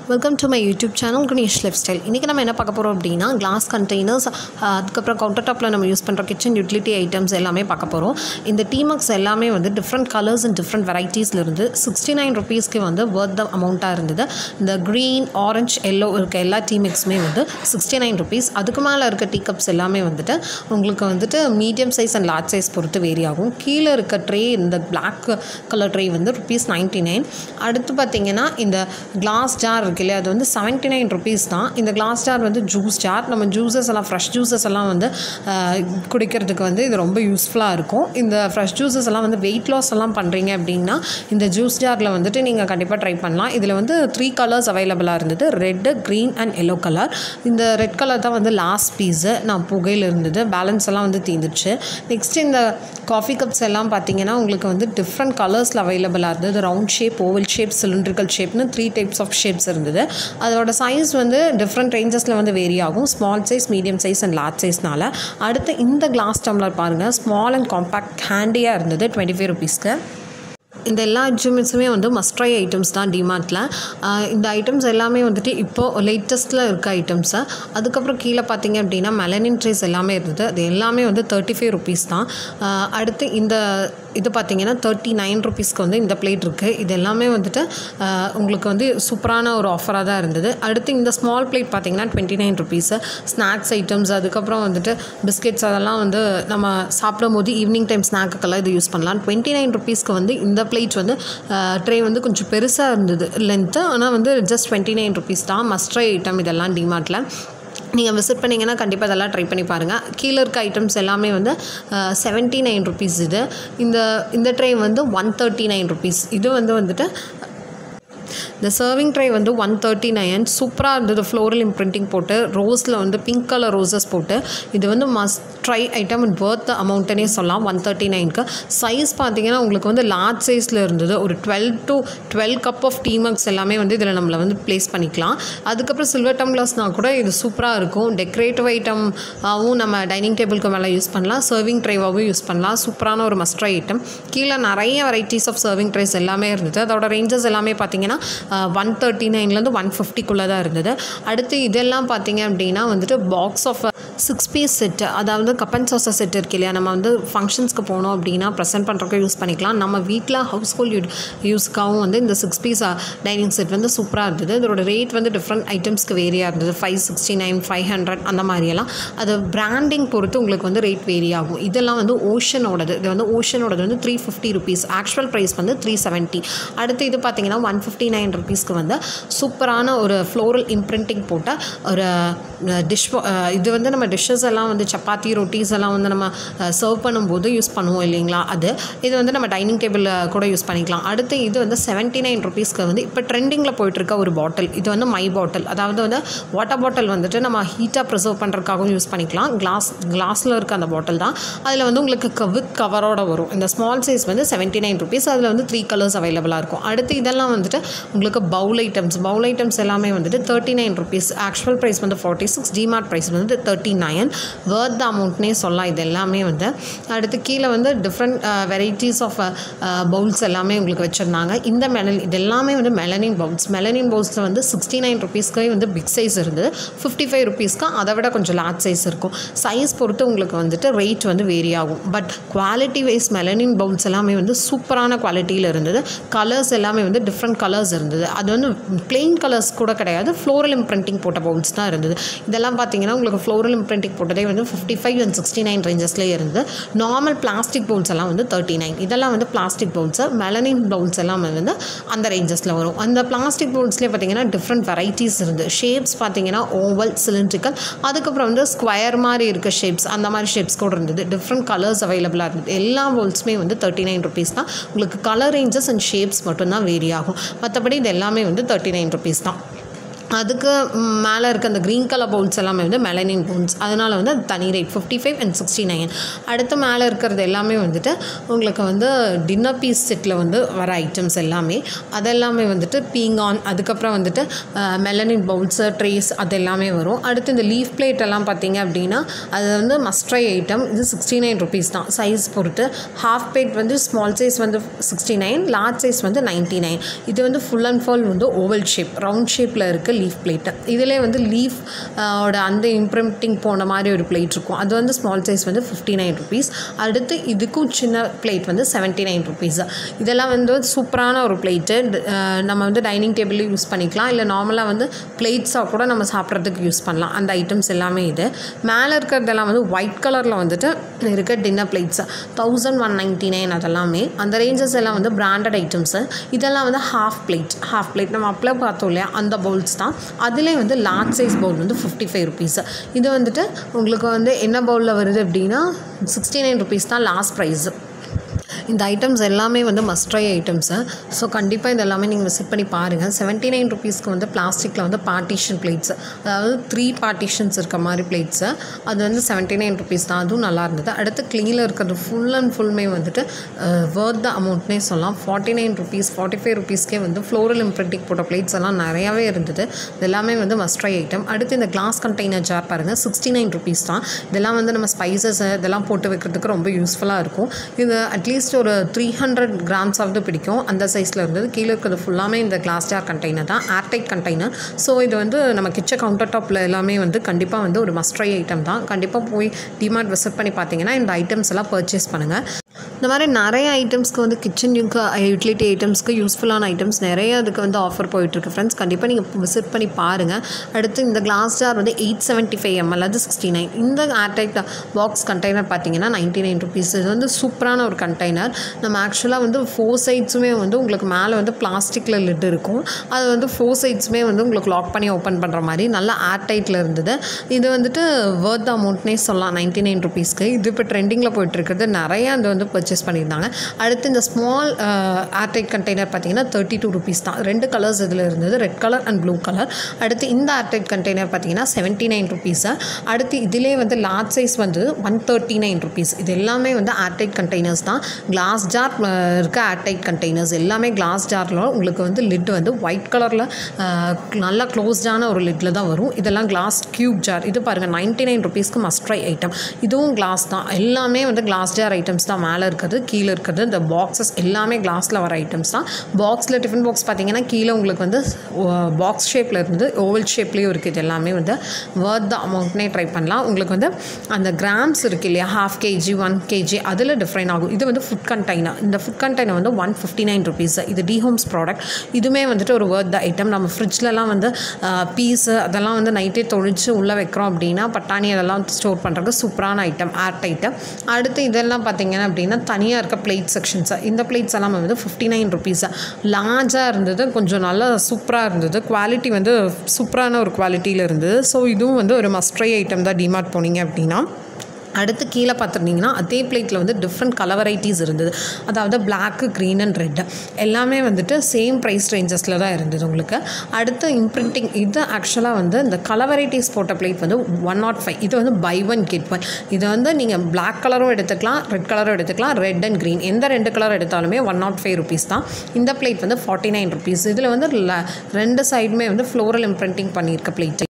welcome to my YouTube channel Ganesh lifestyle இன்றைக்கி நம்ம என்ன பார்க்க போகிறோம் அப்படின்னா கிளாஸ் கண்டெய்னர்ஸ் அதுக்கப்புறம் கவுண்டர் டாப்பில் நம்ம யூஸ் பண்ணுற கிச்சன் யூட்டிலிட்டி ஐட்டம்ஸ் எல்லாமே பார்க்க போகிறோம் இந்த டீமக்ஸ் எல்லாமே வந்து டிஃப்ரெண்ட் கலர்ஸ் அண்ட் டிஃப்ரெண்ட் வெரைட்டிஸில் இருந்து சிக்ஸ்டி நைன் ருபீஸ்க்கு வந்து ஒர்த் த அமௌண்ட்டாக இருந்தது இந்த க்ரீன் ஆரஞ்ச் எல்லோ இருக்க எல்லா டீமிக்ஸுமே வந்து சிக்ஸ்டி நைன் ருபீஸ் அதுக்கு மேலே இருக்க டீ கப்ஸ் எல்லாமே வந்துட்டு உங்களுக்கு வந்துட்டு medium size and large size பொறுத்து வேரி ஆகும் கீழே இருக்க ட்ரே இந்த பிளாக் கலர் ட்ரே வந்து ருபீஸ் நைன்ட்டி நைன் அடுத்து பார்த்தீங்கன்னா இந்த கிளாஸ் ஜார் இருக்கு இல்லையா அது வந்து செவன்ட்டி நைன் ருபீஸ் தான் இந்த கிளாஸ் ஜார் வந்து ஜூஸ் ஜார் நம்ம ஜூஸஸ் எல்லாம் ஃப்ரெஷ் ஜூஸஸ் எல்லாம் வந்து ஆஹ், குடிக்கிறதுக்கு வந்து இது ரொம்ப யூஸ்ஃபுல்லாக இருக்கும் இந்த ஃப்ரெஷ் ஜூஸஸ் எல்லாம் வந்து வெயிட் லாஸ் எல்லாம் பண்ணுறீங்க அப்படின்னா இந்த ஜூஸ் ஜாரில் வந்துட்டு நீங்கள் கண்டிப்பாக ட்ரை பண்ணலாம் இதில் வந்து த்ரீ கலர்ஸ் அவைலபிளாக இருந்தது red green and yellow colour இந்த ரெட் கலர் தான் வந்து லாஸ்ட் பீஸு நான் புகையில் இருந்தது பேலன்ஸ் எல்லாம் வந்து தீந்துருச்சு நெக்ஸ்ட் இந்த காஃபி கப்ஸ் எல்லாம் பார்த்தீங்கன்னா உங்களுக்கு வந்து டிஃப்ரெண்ட் கலர்ஸில் அவைலபிளாக இருந்தது round shape oval shape cylindrical ஷேப்னு த்ரீ டைப்ஸ் ஆஃப் ஷேப்ஸ் இருந்தது அதோட சைஸ் வந்து டிஃப்ரெண்ட் ரேஞ்சஸில் வந்து வேரி ஆகும் small size medium size and large சைஸ்னால அடுத்து இந்த கிளாஸ் டம்ளர் பாருங்கள் ஸ்மால் அண்ட் காம்பேக்ட் ஹேண்டியாக இருந்தது டுவெண்ட்டி ஃபைவ் ருபீஸ்க்கு இந்த எல்லா ஐட்டம்ஸுமே வந்து மஸ்ட்ரை ஐட்டம்ஸ் தான் டிமார்ட்டில் இந்த ஐட்டம்ஸ் எல்லாமே வந்துட்டு இப்போது லேட்டஸ்ட்டில் இருக்க ஐட்டம்ஸு அதுக்கப்புறம் கீழே பார்த்தீங்க அப்படின்னா மெலனின் ட்ரேஸ் எல்லாமே இருந்தது அது எல்லாமே வந்து தேர்ட்டி ஃபைவ் ருபீஸ் தான் ஆஹ் அடுத்து இந்த இது பார்த்தீங்கன்னா தேர்ட்டி நைன் ருபீஸ்க்கு வந்து இந்த பிளேட் இருக்குது இது எல்லாமே வந்துட்டு ஆஹ் உங்களுக்கு வந்து சூப்பரான ஒரு ஆஃபராக தான் இருந்தது அடுத்து இந்த ஸ்மால் பிளேட் பார்த்தீங்கன்னா twenty nine rupees snacks items அதுக்கப்புறம் வந்துட்டு பிஸ்கெட்ஸ் அதெல்லாம் வந்து நம்ம சாப்பிடும் போது ஈவினிங் டைம் ஸ்நாக்குக்கெல்லாம் இது யூஸ் பண்ணலாம் டுவெண்ட்டி நைன் ருபீஸ்க்கு வந்து இந்த பிளேட் வந்து ட்ரே வந்து கொஞ்சம் பெருசாக இருந்தது லென்த்து ஆனால் வந்து ஜஸ்ட் டுவெண்ட்டி நைன் ருபீஸ் தான் மஸ்ட்ரை ஐட்டம் இதெல்லாம் டிமார்ட்டில் நீங்கள் விசிட் பண்ணிங்கன்னா கண்டிப்பாக இதெல்லாம் ட்ரை பண்ணி பாருங்கள் கீழே இருக்க ஐட்டம்ஸ் எல்லாமே வந்து செவன்ட்டி நைன் ருபீஸ் இது இந்த இந்த ட்ரே வந்து ஒன் தேர்ட்டி நைன் ருபீஸ் இது வந்து வந்துட்டு இந்த சர்விங் ட்ரை வந்து ஒன் தேர்ட்டி நைன் சூப்பராக இருந்தது ஃப்ளோரல் இம்ப்ரிண்டிங் போட்டு ரோஸில் வந்து பிங்க் கலர் ரோசஸ் போட்டு இது வந்து must try item and worth அமௌண்ட்டுனே சொல்லலாம் ஒன் தேர்ட்டி நைனுக்கு சைஸ் பார்த்தீங்கன்னா உங்களுக்கு வந்து லார்ஜ் சைஸில் இருந்தது ஒரு twelve to twelve cup of tea mugs எல்லாமே வந்து இதில் நம்மளை வந்து ப்ளேஸ் பண்ணிக்கலாம் அதுக்கப்புறம் சில்வர் டம்ளர்ஸ்னால் கூட இது சூப்பராக இருக்கும் டெக்கரேட்டிவ் ஐட்டமாகவும் நம்ம டைனிங் டேபிளுக்கு மேலே யூஸ் பண்ணலாம் சர்விங் ட்ரைவாகவும் யூஸ் பண்ணலாம் சூப்பரான ஒரு மஸ்ட்ரை ஐட்டம் கீழே நிறைய வெரைட்டிஸ் ஆஃப் சர்விங் ட்ரைஸ் எல்லாமே இருந்தது அதோட ரேஞ்சஸ் எல்லாமே பார்த்தீங்கன்னா ஒன் தேர்ட்டி நைன்லேருந்து ஒன் ஃபிஃப்டிக்குள்ளே தான் இருந்தது அடுத்து இதெல்லாம் பார்த்தீங்க அப்படின்னா வந்துட்டு box of six piece set அதாவது கப் அண்ட் சாசர் செட் இருக்கு இல்லையா நம்ம வந்து ஃபங்க்ஷன்ஸ்க்கு போனோம் அப்படின்னா ப்ரெசென்ட் பண்ணுறதுக்கு யூஸ் பண்ணிக்கலாம் நம்ம வீட்டில் ஹவுஸ் ஹோல்ட் யூஸ்க்காகவும் வந்து இந்த சிக்ஸ் பீஸ் டைனிங் செட் வந்து சூப்பராக இருந்தது இதோட ரேட் வந்து டிஃப்ரெண்ட் ஐட்டம்ஸ்க்கு வேரியாக இருந்தது five sixty nine five hundred அந்த மாதிரியெல்லாம் அது பிராண்டிங் பொறுத்து உங்களுக்கு வந்து ரேட் வேரி ஆகும் இதெல்லாம் வந்து ஓஷனோடது இது வந்து ஓஷனோடது வந்து three fifty rupees actual price வந்து த்ரீ செவன்ட்டி அடுத்து இது பார்த்தீங்கன்னா ஒன் ஃபிஃப்டி நைன் ருபீஸ்க்கு வந்து சூப்பரான ஒரு ஃப்ளோரல் இம்ப்ரிண்டிங் போட்ட ஒரு டிஷ் இது வந்து நம்ம டிஷ்ஷஸ் எல்லாம் வந்து சப்பாத்தி ரொட்டீஸ் எல்லாம் வந்து நம்ம சர்வ் பண்ணும்போது யூஸ் பண்ணுவோம் இல்லைங்களா அது இது வந்து நம்ம டைனிங் டேபிளில் கூட யூஸ் பண்ணிக்கலாம் அடுத்து இது வந்து செவன்ட்டி நைன் ருபீஸ்க்கு வந்து இப்போ ட்ரெண்டிங்கில் போயிட்டுருக்க ஒரு பாட்டில் இது வந்து மை பாட்டில் அதாவது வந்து வாட்டர் பாட்டில் வந்துட்டு நம்ம ஹீட்டாக ப்ரிசர்வ் பண்ணுறதுக்காகவும் யூஸ் பண்ணிக்கலாம் கிளாஸ் கிளாஸில் இருக்க அந்த பாட்டில் தான் அதில் வந்து உங்களுக்கு வித் கவரோட வரும் இந்த ஸ்மால் சைஸ் வந்து செவன்ட்டி நைன் ருபீஸ் அதில் வந்து த்ரீ கலர்ஸ் அவைலபிளாக இருக்கும் அடுத்து இதெல்லாம் வந்துட்டு உங்களுக்கு பவுல் ஐட்டம்ஸ் பவுல் ஐட்டம்ஸ் எல்லாமே வந்துட்டு thirty nine rupees actual price வந்து ஃபார்ட்டி சிக்ஸ் டிமார்ட் ப்ரைஸ் வந்து தேர்ட்டி நைன் வேர்த் அமௌண்ட்னே சொல்லலாம் இது எல்லாமே வந்து அடுத்து கீழே வந்து டிஃப்ரெண்ட் வெரைட்டிஸ் ஆஃப் பவுல்ஸ் எல்லாமே உங்களுக்கு வச்சுருந்தாங்க இந்த மெலன் இது எல்லாமே வந்து மெலனின் பவுல்ஸ் மெலனின் பவுல்ஸில் வந்து சிக்ஸ்டி நைன் ருபீஸ்க்கே வந்து பிக் சைஸ் இருந்தது ஃபிஃப்டி ஃபைவ் ருபீஸ்க்கு அதை விட கொஞ்சம் லார்ஜ் சைஸ் இருக்கும் சைஸ் பொறுத்து உங்களுக்கு வந்துட்டு ரேட் வந்து வேரி ஆகும் but quality wise melamine bowls எல்லாமே வந்து சூப்பரான குவாலிட்டியில் இருந்தது கலர்ஸ் எல்லாமே வந்து டிஃப்ரெண்ட் கலர்ஸ் இருந்தது அது வந்து பிளெயின் கலர்ஸ் கூட கிடையாது ஃப்ளோரல் இம்ப்ரிண்டிங் போட்ட பவுல்ஸ் தான் இருந்தது இதெல்லாம் பார்த்தீங்கன்னா உங்களுக்கு ஃப்ளோரல் இம்ப்ரிண்டிங் போட்டதே வந்து fifty five and sixty nine ரேஞ்சஸ்லேயே இருந்தது நார்மல் பிளாஸ்டிக் பவுல்ஸ் எல்லாம் வந்து தேர்ட்டி நைன் இதெல்லாம் வந்து பிளாஸ்டிக் பவுல்ஸு மெலனின் பவுல்ஸ் எல்லாமே வந்து அந்த ரேஞ்சஸில் வரும் அந்த பிளாஸ்டிக் பவுல்ஸ்லேயே பார்த்தீங்கன்னா டிஃப்ரெண்ட் வெரைட்டிஸ் இருந்து ஷேப்ஸ் பார்த்தீங்கன்னா ஓவல் சிலிண்ட்ரிக்கல் அதுக்கப்புறம் வந்து ஸ்கொயர் மாதிரி இருக்க ஷேப்ஸ் அந்த மாதிரி ஷேப்ஸ் கூட இருந்தது டிஃப்ரெண்ட் கலர்ஸ் அவைலபிளாக இருந்தது எல்லா பவுல்ஸுமே வந்து தேர்ட்டி நைன் ருபீஸ் தான் உங்களுக்கு கலர் ரேஞ்சஸ் அண்ட் ஷேப்ஸ் மட்டும்தான் வேரி ஆகும் மற்றபடி இது எல்லாமே வந்து தேர்ட்டி நைன் ருபீஸ் தான் அதுக்கு மேலே இருக்க அந்த க்ரீன் கலர் பவுல்ஸ் எல்லாமே வந்து மெலனின் பவுல்ஸ் அதனால் வந்து அது தனி rate fifty five and sixty nine அடுத்து மேலே இருக்கிறது எல்லாமே வந்துட்டு உங்களுக்கு வந்து டின்னர் பீஸ் செட்டில் வந்து வர ஐட்டம்ஸ் எல்லாமே அதெல்லாமே வந்துட்டு பீங்கான் அதுக்கப்புறம் வந்துட்டு மெலனின் பவுல்ஸு ட்ரேஸ் அது எல்லாமே வரும் அடுத்து இந்த லீஃப் பிளேட் எல்லாம் பார்த்தீங்க அப்படின்னா அது வந்து மஸ்ட்ரை ஐட்டம் இது சிக்ஸ்டி நைன் ருபீஸ் தான் சைஸ் பொறுத்து ஹாஃப் பிளேட் வந்து ஸ்மால் சைஸ் வந்து சிக்ஸ்டி நைன் லார்ஜ் சைஸ் வந்து நைன்ட்டி நைன் இது வந்து ஃபுல் அண்ட் ஃபுல் வந்து ஓவல் ஷேப் ரவுண்ட் ஷேப்பில் இருக்குது லீஃப் பிளேட்டு இதிலே வந்து லீஃப் ஓட அந்த இம்ப்ரிண்டிங் போன மாதிரி ஒரு பிளேட் இருக்கும் அது வந்து ஸ்மால் சைஸ் வந்து ஃபிஃப்டி நைன் ருபீஸ் அடுத்து இதுக்கும் சின்ன பிளேட் வந்து செவன்ட்டி நைன் ருபீஸ் இதெல்லாம் வந்து சூப்பரான ஒரு பிளேட்டு நம்ம வந்து டைனிங் டேபிளில் யூஸ் பண்ணிக்கலாம் இல்லை நார்மலாக வந்து பிளேட்ஸாக கூட நம்ம சாப்பிட்றதுக்கு யூஸ் பண்ணலாம் அந்த ஐட்டம்ஸ் எல்லாமே இது மேலே இருக்கிறதெல்லாம் வந்து ஒயிட் கலரில் வந்துட்டு இருக்க dinner plates thousand one ninety nine அதெல்லாமே அந்த ரேஞ்சஸ் எல்லாம் வந்து பிராண்டட் ஐட்டம்ஸு இதெல்லாம் வந்து ஹாஃப் பிளேட் ஹாஃப் பிளேட் நம்ம அப்பளம் பார்த்தோம் இல்லையா அந்த பவுல்ஸ் தான் அதிலே வந்து லார்ஜ் சைஸ் பவுல் வந்து ஃபிஃப்டி ஃபைவ் ருபீஸ் இது வந்துட்டு உங்களுக்கு வந்து என்ன பவுலில் வருது அப்படின்னா சிக்ஸ்டி நைன் ருபீஸ் தான் லாஸ்ட் ப்ரைஸு இந்த ஐட்டம்ஸ் எல்லாமே வந்து மஸ்ட்ரை ஐட்டம்ஸு ஸோ கண்டிப்பாக இது எல்லாமே நீங்கள் விசிட் பண்ணி பாருங்கள் செவன்ட்டி நைன் ருபீஸ்க்கு வந்து பிளாஸ்டிக்கில் வந்து பார்ட்டிஷன் பிளேட்ஸ் அதாவது த்ரீ பார்ட்டிஷன்ஸ் இருக்க மாதிரி பிளேட்ஸு அது வந்து செவன்ட்டி நைன் ருபீஸ் தான் அதுவும் நல்லா இருந்தது அடுத்து க்ளீனில் இருக்கிறது ஃபுல் அண்ட் ஃபுல்மே வந்துட்டு வேர்த் த அமௌண்ட்னே சொல்லலாம் forty nine rupees forty five ருபீஸ்க்கே வந்து ஃப்ளோரல் இம்ப்ரிண்டிங் போட்ட பிளேட்ஸ் எல்லாம் நிறையாவே இருந்தது இது எல்லாமே வந்து மஸ்ட்ரை ஐட்டம் அடுத்து இந்த கிளாஸ் கண்டெய்னர் ஜார் பாருங்கள் சிக்ஸ்டி நைன் ருபீஸ் தான் இதெல்லாம் வந்து நம்ம ஸ்பைசஸ் இதெல்லாம் போட்டு வைக்கிறதுக்கு ரொம்ப யூஸ்ஃபுல்லாக இருக்கும் இது அட்லீஸ்ட் ஒரு த்ரீ ஹண்ட்ரட் கிராம்ஸாவது பிடிக்கும் அந்த சைஸில் இருந்தது கீழே இருக்கிறது ஃபுல்லாமே இந்த கிளாஸ் ஜார் கண்டெய்னர் தான் ஏர்டைட் கண்டெய்னர் ஸோ இது வந்து நம்ம கிச்சன் கவுண்டர் டாப்பில் எல்லாமே வந்து கண்டிப்பாக வந்து ஒரு மஸ்ட்ரை ஐட்டம் தான் கண்டிப்பாக போய் டிமார்ட் விசிட் பண்ணி பார்த்தீங்கன்னா இந்த ஐட்டம்ஸ் எல்லாம் பர்ச்சேஸ் பண்ணுங்கள் இந்த மாதிரி நிறைய ஐட்டம்ஸ்க்கு வந்து கிச்சன் யூட்டிலிட்டி ஐட்டம்ஸ்க்கு யூஸ்ஃபுல்லான ஐட்டம்ஸ் நிறைய அதுக்கு வந்து ஆஃபர் போயிட்டுருக்கு ஃப்ரெண்ட்ஸ் கண்டிப்பாக நீங்கள் விசிட் பண்ணி பாருங்கள் அடுத்து இந்த கிளாஸ் ஜார் வந்து எயிட் செவன்ட்டி ஃபைவ் எம்எல் அது சிக்ஸ்டி நைன் இந்த ஏர்டைட் பாக்ஸ் கண்டெய்னர் பார்த்தீங்கன்னா நைன்ட்டி நைன் ருபீஸ் இது வந்து சூப்பரான ஒரு கண்டெய்னர் நம்ம ஆக்சுவலாக வந்து ஃபோர் சைட்ஸுமே வந்து உங்களுக்கு மேலே வந்து பிளாஸ்டிக்கில் லிட் இருக்கும் அது வந்து ஃபோர் சைட்ஸுமே வந்து உங்களுக்கு லாக் பண்ணி ஓப்பன் பண்ணுற மாதிரி நல்லா ஏர்டைட்டில் இருந்தது இது வந்துட்டு வேர்த் அமௌண்ட்னே சொல்லலாம் நைன்ட்டி நைன் ருபீஸ்க்கு இது இப்போ ட்ரெண்டிங்கில் போயிட்டுருக்குது நிறையா அது வந்து பர்ச்சேஸ் பண்ணியிருந்தாங்க அடுத்து இந்த ஸ்மால் ஏர்டைட் கண்டெய்னர் பார்த்தீங்கன்னா தேர்ட்டி டூ ருபீஸ் தான் ரெண்டு கலர்ஸ் இதில் இருந்தது red colour and blue colour அடுத்து இந்த ஏர்டைட் கண்டெய்னர் பார்த்தீங்கன்னா செவன்ட்டி நைன் ருபீஸு அடுத்து இதிலே வந்து லார்ஜ் சைஸ் வந்து ஒன் தேர்ட்டி நைன் ருபீஸ் இது எல்லாமே வந்து ஏர்டைட் கண்டெய்னர்ஸ் தான் கிளாஸ் ஜார் இருக்க ஏர்டைட் கண்டெய்னர்ஸ் எல்லாமே கிளாஸ் ஜாரில் உங்களுக்கு வந்து லிட் வந்து ஒயிட் கலரில் நல்லா க்ளோஸ்டான ஒரு லிட்டில் தான் வரும் இதெல்லாம் கிளாஸ் க்யூப் ஜார் இது பாருங்கள் நைன்ட்டி நைன் ருபீஸ்க்கு மஸ்ட் ட்ரை ஐட்டம் இதுவும் கிளாஸ் தான் எல்லாமே வந்து கிளாஸ் ஜார் ஐட்டம்ஸ் தான் மேலே இருக்கிறது கீழே இருக்கிறது இந்த பாக்ஸஸ் எல்லாமே கிளாஸில் வர ஐட்டம்ஸ் தான் பாக்ஸில் டிஃபன் பாக்ஸ் பார்த்தீங்கன்னா கீழே உங்களுக்கு வந்து பாக்ஸ் ஷேப்பில் இருந்து ஓவல் ஷேப்லேயும் இருக்குது இது எல்லாமே வந்து வேர்த் த அமௌண்ட்னே ட்ரை பண்ணலாம் உங்களுக்கு வந்து அந்த கிராம்ஸ் இருக்குது இல்லையா ஹாஃப் கேஜி ஒன் கேஜி அதில் டிஃப்ரெண்ட் ஆகும் இது வந்து ஃபுட் கண்டெய்னர் இந்த ஃபுட் கண்டெய்னர் வந்து ஒன் ஃபிஃப்டி நைன் ருபீஸ் இது டி ஹோம்ஸ் ப்ராடக்ட் இதுவுமே வந்துட்டு ஒரு வேர்த் த ஐட்டம் நம்ம ஃப்ரிட்ஜ்லலாம் வந்து பீஸு அதெல்லாம் வந்து நைட்டே தொழிச்சு உள்ளே வைக்கிறோம் அப்படின்னா பட்டாணி அதெல்லாம் ஸ்டோர் பண்ணுறதுக்கு சூப்பரான ஐட்டம் ஏர்ட் ஐட்டம் அடுத்து இதெல்லாம் பார்த்தீங்கன்னா அப்படின்னா தனியாக இருக்க பிளேட் செக்ஷன்ஸ் இந்த பிளேட்ஸ் எல்லாம் வந்து ஃபிஃப்டி நைன் ருபீஸ் லார்ஜாக இருந்தது கொஞ்சம் நல்லா சூப்பராக இருந்தது குவாலிட்டி வந்து சூப்பரான ஒரு குவாலிட்டியில் இருந்தது ஸோ இதுவும் வந்து ஒரு மஸ்ட்ரை ஐட்டம் தான் டிமார்ட் போனீங்க அப்படின்னா அடுத்து கீழே பார்த்துருந்தீங்கன்னா அதே பிளேட்டில் வந்து டிஃப்ரெண்ட் கலர் வெரைட்டிஸ் இருந்தது அதாவது பிளாக்கு க்ரீன் அண்ட் ரெட் எல்லாமே வந்துட்டு சேம் ப்ரைஸ் ரேஞ்சஸில் தான் இருந்தது உங்களுக்கு அடுத்து இம்ப்ரிண்டிங் இது ஆக்சுவலாக வந்து இந்த கலர் வெரைட்டிஸ் போட்ட பிளேட் வந்து ஒன் நாட் ஃபைவ் இது வந்து பை ஒன் கெட் ஒன் இது வந்து நீங்கள் பிளாக் கலரும் எடுத்துக்கலாம் ரெட் கலரும் எடுத்துக்கலாம் ரெட் அண்ட் க்ரீன் எந்த ரெண்டு கலர் எடுத்தாலுமே ஒன் நாட் ஃபைவ் ருபீஸ் தான் இந்த பிளேட் வந்து ஃபார்ட்டி நைன் ருபீஸ் இதில் வந்து ரெண்டு சைடுமே வந்து ஃப்ளோரல் இம்ப்ரிண்டிங் பண்ணியிருக்க பிளேட்